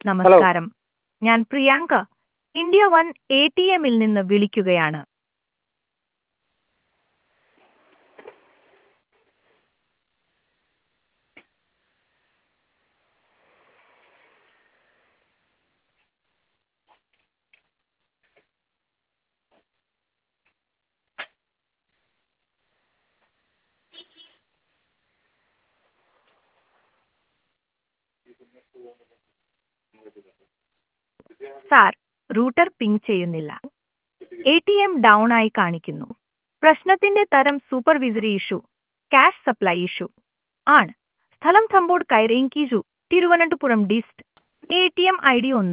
നമസ്കാരം ഞാൻ Priyanka India one A T എമ്മിൽ നിന്ന് വിളിക്കുകയാണ് സാർ റൂട്ടർ പിങ് ചെയ്യുന്നില്ല എ ടി എം ഡൗൺ ആയി കാണിക്കുന്നു പ്രശ്നത്തിന്റെ തരം supervisory issue cash supply issue ആണ് സ്ഥലം തമ്പോട് കൈറേങ്കീജു Thiruvananthapuram dist A T M I D ഒന്ന്